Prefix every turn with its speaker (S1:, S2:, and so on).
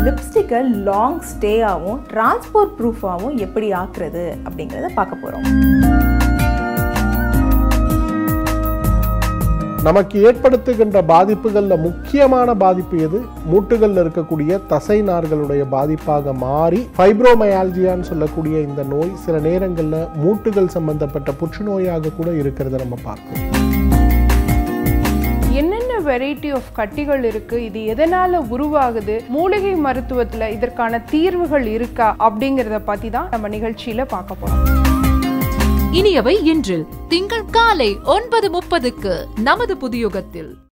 S1: லிப்ஸ்டிக்கை long ஸ்டேயாகவும் transport ப்ரூஃபாகவும் எப்படி ஆக்குறது அப்படிங்கிறத பார்க்க போகிறோம்
S2: நமக்கு ஏற்படுத்துகின்ற பாதிப்புகள்ல முக்கியமான பாதிப்பு எது மூட்டுகள்ல இருக்கக்கூடிய தசை நார்களுடைய பாதிப்பாக மாறி ஃபைப்ரோமயால்ஜியான்னு சொல்லக்கூடிய இந்த நோய் சில நேரங்கள்ல மூட்டுகள் சம்பந்தப்பட்ட புற்றுநோயாக கூட இருக்கிறத நம்ம பார்க்கிறோம்
S3: என்னென்ன வெரைட்டி ஆஃப் கட்டிகள் இருக்கு இது எதனால உருவாகுது மூலிகை மருத்துவத்துல இதற்கான தீர்வுகள் இருக்கா அப்படிங்கறத பத்தி தான் நம்ம நிகழ்ச்சியில பார்க்க போறோம்
S4: இனியவை இன்று திங்கள் காலை ஒன்பது முப்பதுக்கு நமது புதியுகத்தில்